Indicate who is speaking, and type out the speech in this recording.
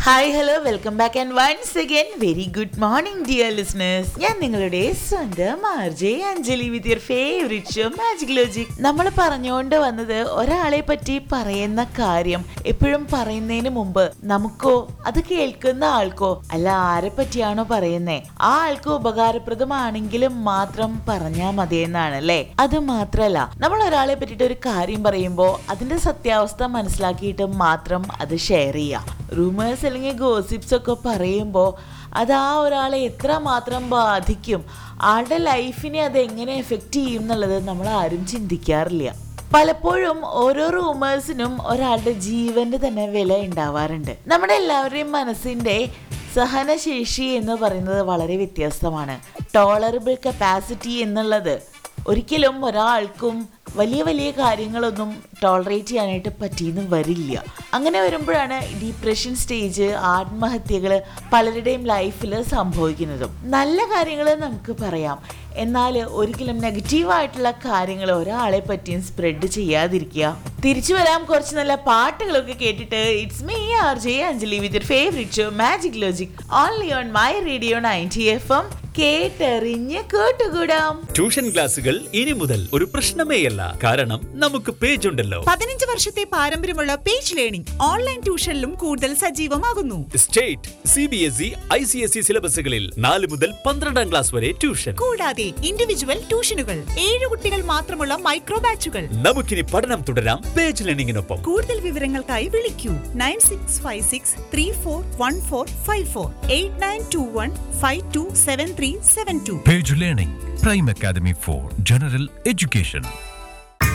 Speaker 1: Hi hello welcome back and once again very good morning dear listeners ഞാൻ നിങ്ങളുടെ സ്വന്തം RJ Anjali with your favourite show magic logic നമ്മൾ പറഞ്ഞുകൊണ്ട് വന്നത് ഒരാളെ പറ്റി പറയുന്ന കാര്യം എപ്പോഴും പറയുന്നതിന് മുമ്പ് നമുക്കോ അത് കേൾക്കുന്ന ആൾക്കോ അല്ല ആരെ പറ്റിയാണോ പറയുന്നേ ആ ആൾക്ക് ഉപകാരപ്രദമാണെങ്കിലും മാത്രം പറഞ്ഞാൽ മതി എന്നാണ് അല്ലേ അത് മാത്രല്ല നമ്മൾ ഒരാളെ പറ്റിയിട്ട് ഒരു കാര്യം പറയുമ്പോൾ അതിന്റെ സത്യാവസ്ഥ മനസ്സിലാക്കിയിട്ട് മാത്രം അത് ഷെയർ ചെയ്യുക റൂമേഴ്സ് അല്ലെങ്കിൽ ഗോസിപ്സ് ഒക്കെ പറയുമ്പോൾ അത് ആ ഒരാളെ എത്ര മാത്രം ബാധിക്കും ആളുടെ ലൈഫിനെ അത് എങ്ങനെ എഫക്റ്റ് ചെയ്യും എന്നുള്ളത് നമ്മൾ ആരും ചിന്തിക്കാറില്ല പലപ്പോഴും ഓരോ റൂമേഴ്സിനും ഒരാളുടെ ജീവന്റെ തന്നെ വില ഉണ്ടാവാറുണ്ട് നമ്മുടെ എല്ലാവരുടെയും മനസ്സിന്റെ സഹനശേഷി എന്ന് പറയുന്നത് വളരെ വ്യത്യസ്തമാണ് ടോളറബിൾ കപ്പാസിറ്റി എന്നുള്ളത് ഒരിക്കലും ഒരാൾക്കും വലിയ വലിയ കാര്യങ്ങളൊന്നും ടോളറേറ്റ് ചെയ്യാനായിട്ട് പറ്റിയെന്ന് വരില്ല അങ്ങനെ വരുമ്പോഴാണ് ഡിപ്രഷൻ സ്റ്റേജ് ആത്മഹത്യകൾ പലരുടെയും ലൈഫിൽ സംഭവിക്കുന്നതും നല്ല കാര്യങ്ങൾ നമുക്ക് പറയാം എന്നാൽ ഒരിക്കലും നെഗറ്റീവായിട്ടുള്ള കാര്യങ്ങൾ ഒരാളെ പറ്റിയും സ്പ്രെഡ് ചെയ്യാതിരിക്കുക തിരിച്ചു വരാം കുറച്ച് നല്ല പാട്ടുകളൊക്കെ കേട്ടിട്ട് it's me R J Anjali with favourite show magic logic only on my radio ninety F M കേട്ടറിഞ്ഞ് കേട്ടുകൂടാം
Speaker 2: ട്യൂഷൻ ക്ലാസുകൾ ഇനി മുതൽ ഒരു പ്രശ്നമേയല്ല കാരണം നമുക്ക് പേജ് ഉണ്ടല്ലോ
Speaker 3: പതിനഞ്ച് വർഷത്തെ പാരമ്പര്യമുള്ള പേജ് ലേണിംഗ് ഓൺലൈൻ ട്യൂഷനിലും കൂടുതൽ സജീവമാകുന്നു
Speaker 2: state C B S E I C S E സിലബസുകളിൽ നാല് മുതൽ പന്ത്രണ്ടാം ക്ലാസ് വരെ ട്യൂഷൻ
Speaker 3: കൂടാതെ ഇൻഡിവിജ്വൽ ട്യൂഷനുകൾ ഏഴ് കുട്ടികൾ മാത്രമുള്ള മൈക്രോ ബാച്ചുകൾ
Speaker 2: നമുക്കിനി പഠനം തുടരാം പേജ് ലേണിംഗിനൊപ്പം
Speaker 3: കൂടുതൽ വിവരങ്ങൾക്കായി വിളിക്കൂ nine six five six three four one four five four eight nine two one five two seven three seven two
Speaker 4: Page Learning, Prime Academy for General Education.